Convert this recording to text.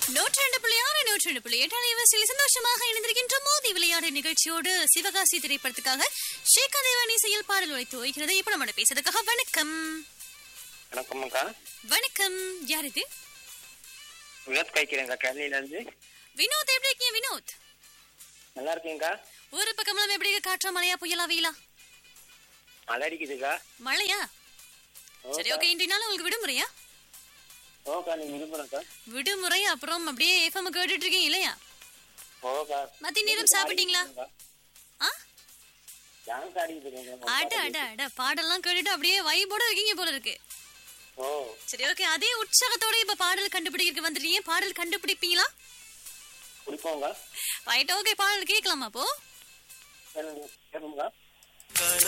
நூற்றி ரெண்டு புள்ளி ஆறு நூற்றி ரெண்டு புள்ளி எட்டு அலைவரிசையில் சந்தோஷமாக இணைந்திருக்கின்ற மோதி விளையாடு நிகழ்ச்சியோடு சிவகாசி திரைப்படத்துக்காக ஷேகா தேவானி செயல் பாடல் உழைத்து வைக்கிறது இப்ப நம்ம பேசுறதுக்காக வணக்கம் வணக்கம் அக்கா வணக்கம் யார் இது வினோத் கைக்கிறேங்க கேரளியில இருந்து வினோத் எப்படி இருக்கீங்க வினோத் நல்லா இருக்கீங்கக்கா ஒரு பக்கமெல்லாம் எப்படி இருக்கு காற்றா மழையா புயலா வெயிலா மழை அடிக்குதுக்கா மழையா சரி ஓகே இன்றைய நாள் உங்களுக்கு விடுமுறையா ஓக்கா நீங்க விரும்புறேன்க்கா விடுமுறை அப்புறம் அப்படியே எஃப்எம் கேட்டுட்டு இருக்கீங்க இல்லையா ஓக்கா மதிய நேரம் சாப்பிட்டீங்களா ஆ டான்ஸ் ஆடிக்கிட்டு இருக்கேங்க அட அட அட பாடல்லாம் கேட்டுட்டு அப்படியே வைபோட இருக்கீங்க போல இருக்கு ஓ சரி ஓகே அதே உற்சாகத்தோட இப்ப பாடல் கண்டுபிடிக்கிறதுக்கு வந்துட்டீங்க பாடல் கண்டுபிடிப்பீங்களா குடிப்போங்க ரைட் ஓகே பாடல் கேட்கலாமா அப்போ கேளுங்க கேளுங்க